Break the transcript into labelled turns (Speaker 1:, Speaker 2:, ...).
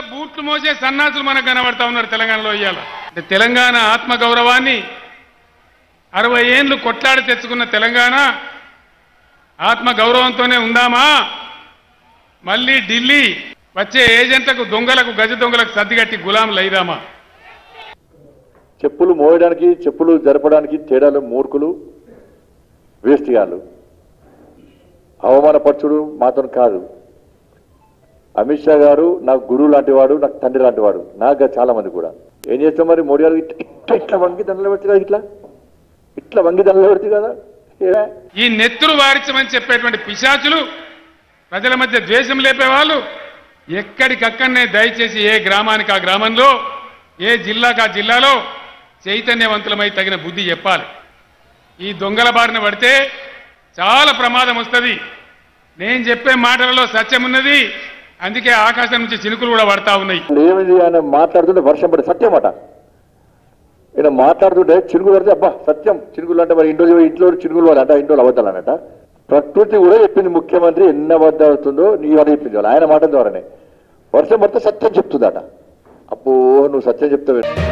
Speaker 1: బూట్లు మోసే సన్నాసులు మనకు కనబడతా ఉన్నారు తెలంగాణలో ఇవాళ అంటే తెలంగాణ ఆత్మ గౌరవాన్ని అరవై ఏండ్లు కొట్లాడి తెచ్చుకున్న తెలంగాణ ఆత్మ గౌరవంతోనే ఉందామా మళ్ళీ ఢిల్లీ వచ్చే ఏజెంట్లకు దొంగలకు గజ దొంగలకు సర్దిగట్టి గులాంలు అయిదామా
Speaker 2: చెప్పులు మోయడానికి చెప్పులు జరపడానికి తేడాలు మూర్ఖులు వేస్ట్ గాళ్ళు అవమానపరచుడు మాత్రం కాదు అమిత్ షా గారు నాకు గురువు లాంటి వాడు నాకు తండ్రి లాంటి వాడు నాకు చాలా మంది కూడా ఏం చేస్తాం మరి మోడీ గారు ఇట్లా ఇట్లా ఇట్లా వంగి దండలు పెడుతుంది కదా ఇట్లా ఇట్లా వంగి దండలు పెడుతుంది కదా ఏ?
Speaker 1: ఈ నెత్తురు వారించమని చెప్పేటువంటి పిశాచులు ప్రజల మధ్య ద్వేషం లేపేవాళ్ళు ఎక్కడికక్కడనే దయచేసి ఏ గ్రామానికి ఆ గ్రామంలో ఏ జిల్లాకు ఆ జిల్లాలో చైతన్యవంతులమై తగిన బుద్ధి చెప్పాలి ఈ దొంగల బారిన పడితే చాలా ప్రమాదం వస్తుంది నేను చెప్పే మాటలలో సత్యం ఉన్నది అందుకే ఆకాశం నుంచి చినుకులు కూడా పడతా ఉన్నాయి
Speaker 2: ఏమైంది ఆయన మాట్లాడుతుంటే వర్షం పడి సత్యం అట ఈయన మాట్లాడుతుంటే చినుకులు పడితే అబ్బా సత్యం చినుకులు అంటే మరి ఇంట్లో ఇంట్లో చినుకులు పడి అంట ఇంట్లో అబద్ధాలు అన్నట ప్రకృతి కూడా చెప్పింది ముఖ్యమంత్రి ఎన్ని అబద్ధాలు అవుతుందో నీ వల్ల చెప్పింది వాళ్ళు ఆయన మాట ద్వారానే వర్షం పడితే సత్యం చెప్తుందట అబ్బో నువ్వు సత్యం చెప్తావు